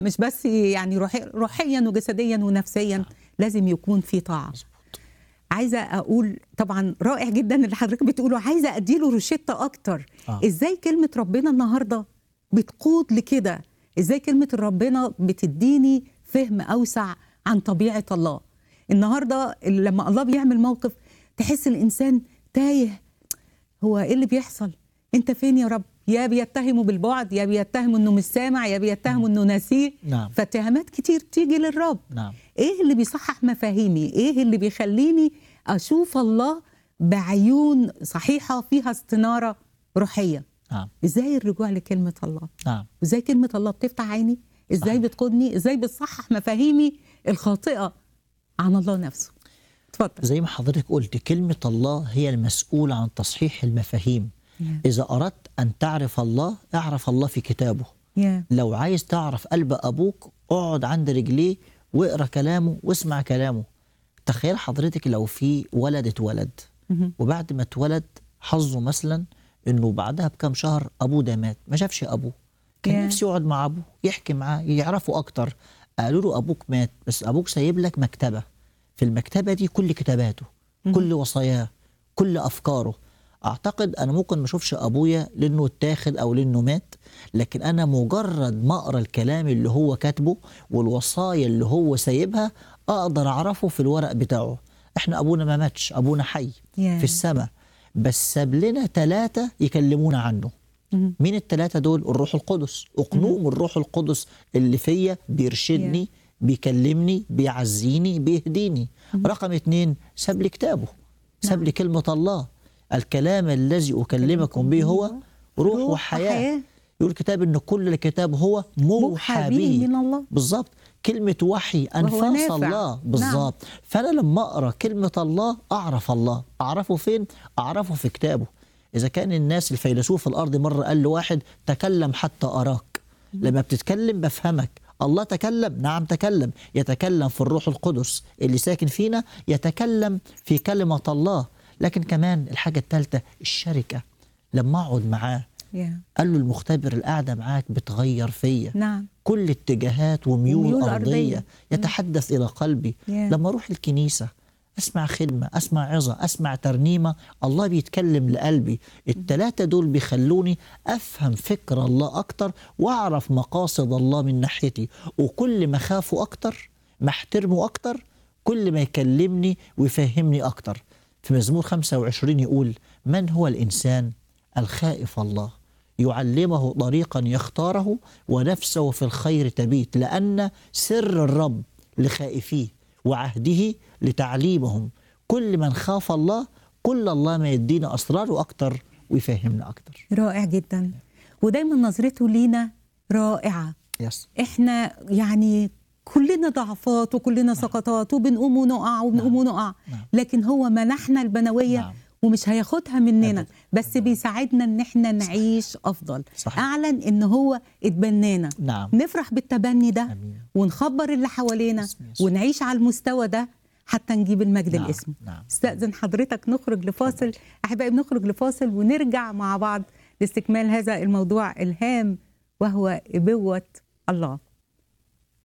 مش بس يعني روحي روحيا وجسديا ونفسيا لازم يكون في طاعه مظبوط عايزه اقول طبعا رائع جدا اللي حضرتك بتقوله عايزه اديله روشته اكتر آه. ازاي كلمه ربنا النهارده بتقود لكده ازاي كلمه ربنا بتديني فهم اوسع عن طبيعه الله النهارده لما الله بيعمل موقف تحس الانسان تايه هو ايه اللي بيحصل انت فين يا رب يا بيتهموا بالبعد يا بيتهموا انه مش سامع يا بيتهموا انه ناسيه نعم. فاتهامات كتير تيجي للرب نعم ايه اللي بيصحح مفاهيمي ايه اللي بيخليني اشوف الله بعيون صحيحه فيها استناره روحيه نعم ازاي الرجوع لكلمه الله نعم ازاي كلمه الله بتفتح عيني ازاي صحيح. بتقودني ازاي بتصحح مفاهيمي الخاطئه عن الله نفسه اتفضل زي ما حضرتك قلت كلمة الله هي المسؤولة عن تصحيح المفاهيم يا إذا أردت أن تعرف الله اعرف الله في كتابه يا لو عايز تعرف قلب أبوك اقعد عند رجليه واقرا كلامه واسمع كلامه تخيل حضرتك لو في ولد اتولد مهم. وبعد ما اتولد حظه مثلا انه بعدها بكام شهر ابوه ده مات ما شافش ابوه كان ياه. نفسه يقعد مع ابوه يحكي معاه يعرفه اكتر قالوا له ابوك مات بس ابوك سايب لك مكتبه في المكتبه دي كل كتاباته كل وصاياه كل افكاره اعتقد انا ممكن ما اشوفش ابويا لانه اتاخد او لانه مات لكن انا مجرد ما اقرا الكلام اللي هو كاتبه والوصايا اللي هو سايبها اقدر اعرفه في الورق بتاعه احنا ابونا ما ماتش ابونا حي ياه. في السماء بس ساب لنا ثلاثه يكلمونا عنه مهم. مين الثلاثه دول الروح القدس اقنوم الروح القدس اللي فيا بيرشدني بيكلمني بيعزيني بيهديني رقم اتنين ساب لي كتابه ساب لي كلمه الله الكلام الذي اكلمكم به هو روح روح وحياه وحياة. يقول الكتاب ان كل الكتاب هو موحى موحى به به من الله. بالظبط كلمة وحي أنفاس نافع. الله بالظبط فأنا لما أقرأ كلمة الله أعرف الله أعرفه فين؟ أعرفه في كتابه إذا كان الناس الفيلسوف الأرض مرة قال لواحد تكلم حتى أراك لما بتتكلم بفهمك الله تكلم نعم تكلم يتكلم في الروح القدس اللي ساكن فينا يتكلم في كلمة الله لكن كمان الحاجة الثالثة الشركة لما أقعد معاه يا قال له المختبر القعدة معاك بتغير فيا نعم كل اتجاهات وميول, وميول أرضية, أرضية. يتحدث إلى قلبي يا. لما أروح الكنيسة أسمع خدمة أسمع عظة أسمع ترنيمة الله بيتكلم لقلبي التلاتة دول بيخلوني أفهم فكر الله أكتر وأعرف مقاصد الله من ناحيتي وكل ما أخافه أكتر ما أحترمه أكتر كل ما يكلمني ويفهمني أكتر في مزمور 25 يقول من هو الإنسان الخائف الله يعلمه طريقا يختاره ونفسه في الخير تبيت لأن سر الرب لخائفيه وعهده لتعليمهم كل من خاف الله كل الله ما يدينا أسراره أكتر ويفهمنا أكتر رائع جدا ودايما نظرته لينا رائعه يس احنا يعني كلنا ضعفات وكلنا سقطات وبنقوم ونقع وبنقوم نعم. ونقع نعم. لكن هو منحنا البنويه نعم. ومش هياخدها مننا أبداً. بس بيساعدنا ان احنا نعيش افضل صحيح. اعلن ان هو اتبنانا نعم. نفرح بالتبني ده آمين. ونخبر اللي حوالينا باسم يسوع. ونعيش على المستوى ده حتى نجيب المجد نعم. الاسم نعم. استاذن حضرتك نخرج لفاصل احبائي بنخرج لفاصل ونرجع مع بعض لاستكمال هذا الموضوع الهام وهو ابوه الله